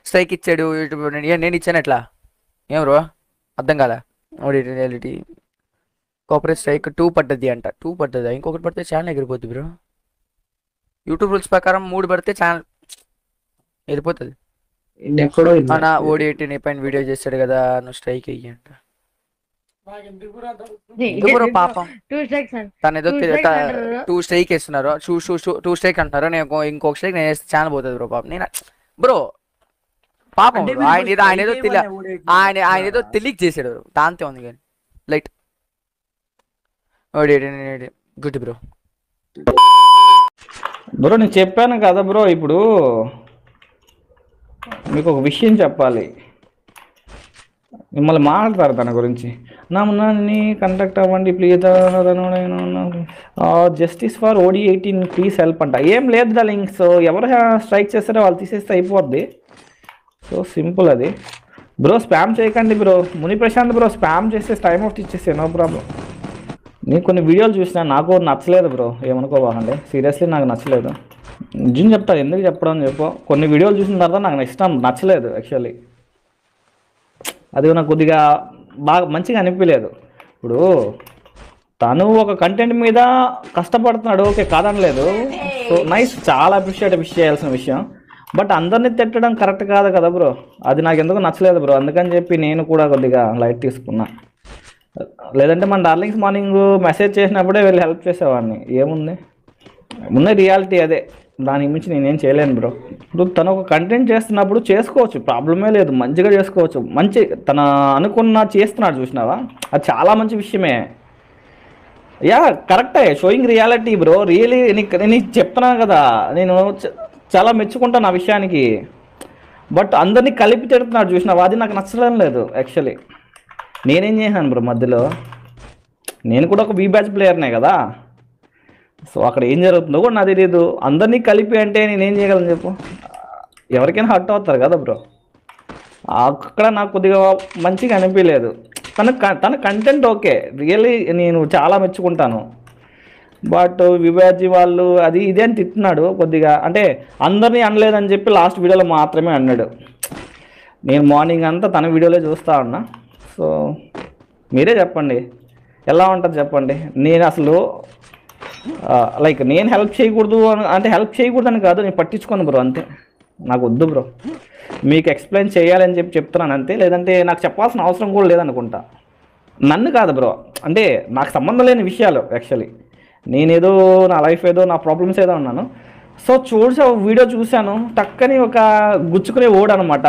Strike ఇచ్చాడు YouTube నేను నేను ఇచ్చాను ఎట్లా ఏం బ్రో అర్థం కాదా ODT reality cooperate strike two పడ్డది అంట టూ పడ్డదా ఇంకొకటి పడితే ఛానల్ ఎగిరిపోద్ది బ్రో యూట్యూబ్ రూల్స్ ప్రకారం మూడు పడితే ఛానల్ వెళ్ళిపోతుంది ఎక్కడో అన్న ఓడి ఎయిటీ నీ పైన వీడియో చేస్తాడు కదా నువ్వు స్ట్రైక్ అయ్యి అంట ఎందుకు బ్రో పాపం టూ స్ట్రైక్స్ అండ్ తను ఏదో Two strike అంటారు. టూ స్ట్రైక్ వేస్తున్నారు టూ టూ స్ట్రైక్ అంటున్నారు నేను ఇంకో- ఇంకొక స్ట్రైక్ నేను వేస్తే ఛానల్ పోతుంది బ్రో పాపం నేను బ్రో పాపం bro. ఆయన ఏదో ఆయన ఏదో తెలియ ఆయన ఆయన ఏదో తెలియక చేశాడు bro. దాంతో ఉంది కానీ light OD good bro bro నేను చెప్పాను కదా బ్రో ఇప్పుడు మీకు ఒక విషయం చెప్పాలి మిమ్మల్ని మాట్లాడతారు తన గురించి నా నన్ను కంటాక్ట్ అవ్వండి please justice for OD eighteen please help అంట ఏం లేదు డార్లింగ్ సో ఎవరు స్ట్రైక్ చేస్తారో వాళ్ళు తీసేస్తే అయిపోద్ది సో సింపుల్ అది బ్రో స్పామ్ చేయకండి bro Muni Prashanth bro spam చేస్తే టైం ఆఫ్ ఇచ్చేస్తే నో ప్రాబ్లం నేను కొన్ని వీడియోలు చూసినా నాకు నచ్చలేదు బ్రో ఏమనుకోబాకండి సీరియస్లీ నాకు నచ్చలేదు నిజం చెప్తాను ఎందుకు చెప్పడం చెప్పు కొన్ని వీడియోలు చూసిన తర్వాత నాకు ఇష్టం నచ్చలేదు యాక్చువల్లీ అది నాకు కొద్దిగా బాగా మంచిగా అనిపించలేదు ఇప్పుడు తను ఒక కంటెంట్ మీద కష్టపడుతున్నాడు ఓకే కాదనలేదు సో నైస్ చాలా అప్రిషియేట్ విష్ చేయాల్సిన విషయం బట్ అందరిని తిట్టడం కరెక్ట్ కాదు కదా బ్రో అది నాకు ఎందుకు నచ్చలేదు బ్రో అందుకని చెప్పి నేను కూడా కొద్దిగా లైట్ తీసుకున్నా లేదంటే మన డార్లింగ్స్ మార్నింగ్ మెసేజ్ చేసినప్పుడే వీళ్ళు హెల్ప్ చేసేవాడిని ఏముంది ఉన్న రియాలిటీ అదే దానికి మించి నేనేం చేయలేను బ్రో ఇప్పుడు తను ఒక కంటెంట్ చేస్తున్నప్పుడు చేసుకోవచ్చు ప్రాబ్లమే లేదు మంచిగా చేసుకోవచ్చు మంచి తన అనుకున్న చేస్తున్నాడు చూసినావా అది చాలా మంచి విషయమే యా కరెక్టే షోయింగ్ రియాలిటీ బ్రో రియలీ నీకు నేను చెప్తున్నాను కదా నేను చ- చాలా మెచ్చుకుంటాను ఆ విషయానికి బట్ అందరినీ కలిపి తిడుతున్నాడు చూసినావా అది నాకు నచ్చడం లేదు యాక్చువల్లీ నేనేం చేశాను బ్రో మధ్యలో నేను కూడా ఒక బీ బ్యాచ్ ప్లేయర్నే కదా సో అక్కడ ఏం జరుగుతుందో కూడా నాకు తెలియదు అందరినీ కలిపి అంటే నేనేం చేయగలను చెప్పు ఎవరికైనా హర్ట్ అవుతారు కదా బ్రో అక్కడ నాకు కొద్దిగా మంచిగా అనిపించలేదు తన క- తన కంటెంట్ ఓకే రియల్లీ నేను చాలా మెచ్చుకుంటాను బట్ విభాజీ వాళ్ళు అది ఇదే అని తిట్టున్నాడు కొద్దిగా అంటే అందరినీ అనలేదని చెప్పి లాస్ట్ వీడియోలో మాత్రమే అన్నాడు నేను మార్నింగ్ అంతా తన వీడియోలో చూస్తా ఉన్నా సో మీరే చెప్పండి ఎలా ఉంటుంది చెప్పండి నేను అసలు లైక్ నేను హెల్ప్ చేయకూడదు అని అంటే హెల్ప్ చేయకూడదని కాదు నేను పట్టించుకోను బ్రో అంతే నాకు వద్దు బ్రో మీకు ఎక్స్ప్లెయిన్ చేయాలని చెప్పి చెప్తున్నాను అంతే లేదంటే నాకు చెప్పాల్సిన అవసరం కూడా లేదనుకుంటా నన్ను కాదు బ్రో అంటే నాకు సంబంధం లేని విషయాలు యాక్చువల్లీ నేనేదో నా లైఫ్ ఏదో నా ప్రాబ్లమ్స్ ఏదో ఉన్నాను సో చూసా వీడియో చూశాను టక్కని ఒక గుచ్చుకునే ఓడ్ అనమాట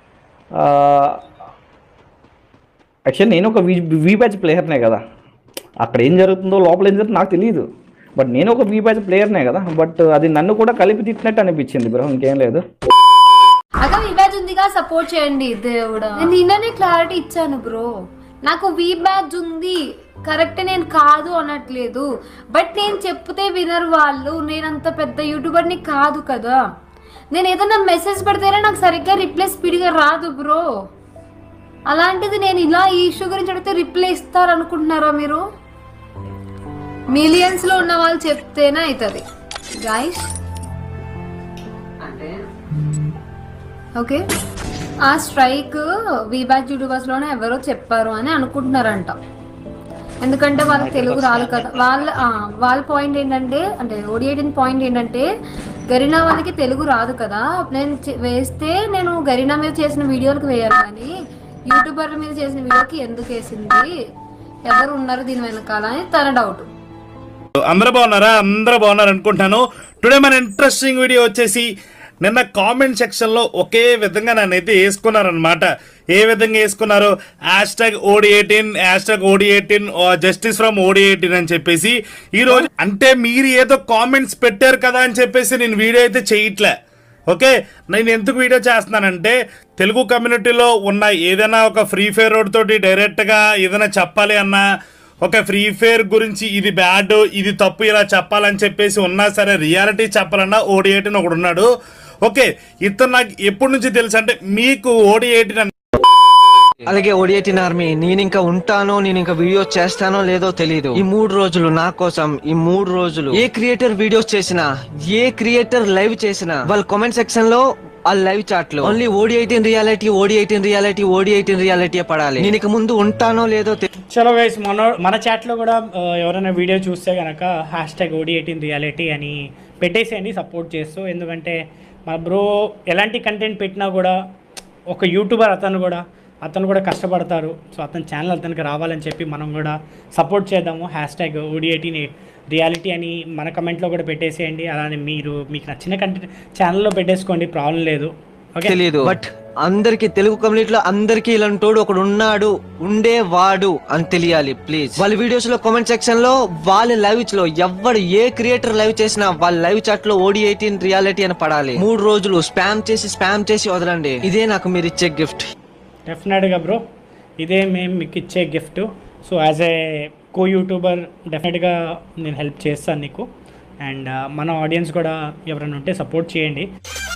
యాక్చువల్లీ నేను ఒక వి వి బ్యాచ్ ప్లేయర్నే కదా అక్కడ ఏం జరుగుతుందో లోపల ఏం జరుగుతుందో నాకు తెలియదు బట్ నేను ఒక వి బ్యాచ్ ప్లేయర్నే కదా బట్ అది నన్ను కూడా కలిపి తిట్టినట్టు అనిపించింది బ్రో ఇంకేం లేదు అక్క విభాజ్ ఉందిగా సపోర్ట్ చేయండి దేవుడా నేను నిన్ననే క్లారిటీ ఇచ్చాను బ్రో నాకు వి బ్యాజ్ ఉంది కరెక్ట్ నేను కాదు అనట్లేదు బట్ నేను చెప్తే వినరు వాళ్ళు నేను అంత పెద్ద యూట్యూబర్ని కాదు కదా నేను ఏదైనా మెసేజ్ పెడితేనే నాకు సరిగ్గా రిప్లై స్పీడ్గా రాదు బ్రో అలాంటిది నేను ఇలా ఈ ఇష్యూ గురించి అడిగితే రిప్లై ఇస్తారు అనుకుంటున్నారా మీరు మిలియన్స్ లో ఉన్న వాళ్ళు చెప్తేనే అవుతుంది గైస్ ఓకే ఆ స్ట్రైక్ వీబ్యాక్ యూట్యూబర్స్ లోనే ఎవరో చెప్పారు అని అనుకుంటున్నారంట ఎందుకంటే వాళ్ళకి తెలుగు రాదు కదా వాళ్ళ ఆ, వాళ్ళ పాయింట్ ఏంటంటే అంటే ఓడియేటిన్ పాయింట్ ఏంటంటే గరీనా వాళ్ళకి తెలుగు రాదు కదా నేను చే- వేస్తే నేను గరీనా మీద చేసిన వీడియోలకు వేయాలి కానీ యూట్యూబర్ మీద చేసిన వీడియోకి ఎందుకు వేసింది ఎవరు ఉన్నారు దీని వెనకాల అని తన డౌట్ అందరూ బాగున్నారా అందరూ బాగున్నారు అనుకుంటున్నాను టుడే మన ఇంట్రెస్టింగ్ వీడియో వచ్చేసి నిన్న కామెంట్ సెక్షన్ లో ఒకే విధంగా నన్నైతే వేసుకున్నారనమాట ఏ విధంగా వేసుకున్నారు hashtag OD eighteen hashtag OD eighteen justice from OD eighteen అని చెప్పేసి ఈ రోజు అంటే మీరు ఏదో కామెంట్స్ పెట్టారు కదా అని చెప్పేసి నేను వీడియో అయితే చేయట్లే ఓకే నేను ఎందుకు వీడియో చేస్తున్నానంటే తెలుగు కమ్యూనిటీలో ఉన్న ఏదైనా ఒక ఫ్రీ ఫైర్ రోడ్ తోటి డైరెక్ట్గా ఏదైనా చెప్పాలి అన్నా ఒక ఫ్రీ ఫైర్ గురించి ఇది బ్యాడ్ ఇది తప్పు ఇలా చెప్పాలని చెప్పేసి ఉన్నా సరే రియాలిటీ చెప్పాలన్నా ఓడి ఎయిటీన్ ఒకడు ఉన్నాడు ఓకే ఇతను నాకు ఎప్పటి నుంచి తెలుసు అంటే మీకు ఓడి ఎయిటీన్ అలాగే ఓడియటిన్ ఆర్మీ నేను ఇంకా ఉంటానో నేను ఇంకా వీడియో చేస్తానో లేదో తెలియదు ఈ మూడు రోజులు నా కోసం ఈ మూడు రోజులు ఏ క్రియేటర్ వీడియోస్ చేసినా ఏ క్రియేటర్ లైవ్ చేసినా వాళ్ళ కామెంట్ సెక్షన్ లో ఆ లైవ్ చాట్ లో only OD eighteen reality OD eighteen reality OD eighteen reality పడాలి నేను ఇక ముందు ఉంటానో లేదో తె- చలో గైస్ మన మన చాట్లో కూడా ఆ, ఎవరైనా వీడియో చూస్తే కనుక hashtag OD eighteen reality అని పెట్టేసేయండి సపోర్ట్ చేస్తూ ఎందుకంటే మన బ్రో ఎలాంటి కంటెంట్ పెట్టినా కూడా ఒక యూట్యూబర్ అతను కూడా అతను కూడా కష్టపడతారు సో అతని ఛానల్ అతనికి రావాలని చెప్పి మనం కూడా సపోర్ట్ చేద్దాము hashtag OD eighteen reality అని మన కమెంట్లో కూడా పెట్టేసేయండి అలానే మీరు మీకు నచ్చిన కంటెంట్ ఛానల్లో పెట్టేసుకోండి ప్రాబ్లం లేదు ఓకే తెలియదు బట్ అందరికి తెలుగు కమ్యూనిటీ లో అందరికి ఇలాంటోడు ఒకడు ఉన్నాడు ఉండేవాడు అని తెలియాలి ప్లీజ్ వాళ్ళ వీడియోస్ లో కామెంట్ సెక్షన్ లో వాళ్ళ లైవ్స్ లో ఎవరు ఏ క్రియేటర్ లైవ్ చేసినా వాళ్ళ లైవ్ చాట్ లో ఓడి ఎయిటీన్ రియాలిటీ అని పడాలి మూడు రోజులు స్పామ్ చేసి స్పామ్ చేసి వదలండి ఇదే నాకు మీరు ఇచ్చే గిఫ్ట్ డెఫినెట్గా బ్రో ఇదే మేము మీకు ఇచ్చే gift so as a co YouTuber డెఫినెట్గా నేను హెల్ప్ చేస్తాను నీకు అండ్ మన ఆడియన్స్ కూడా ఎవరైనా ఉంటే సపోర్ట్ చేయండి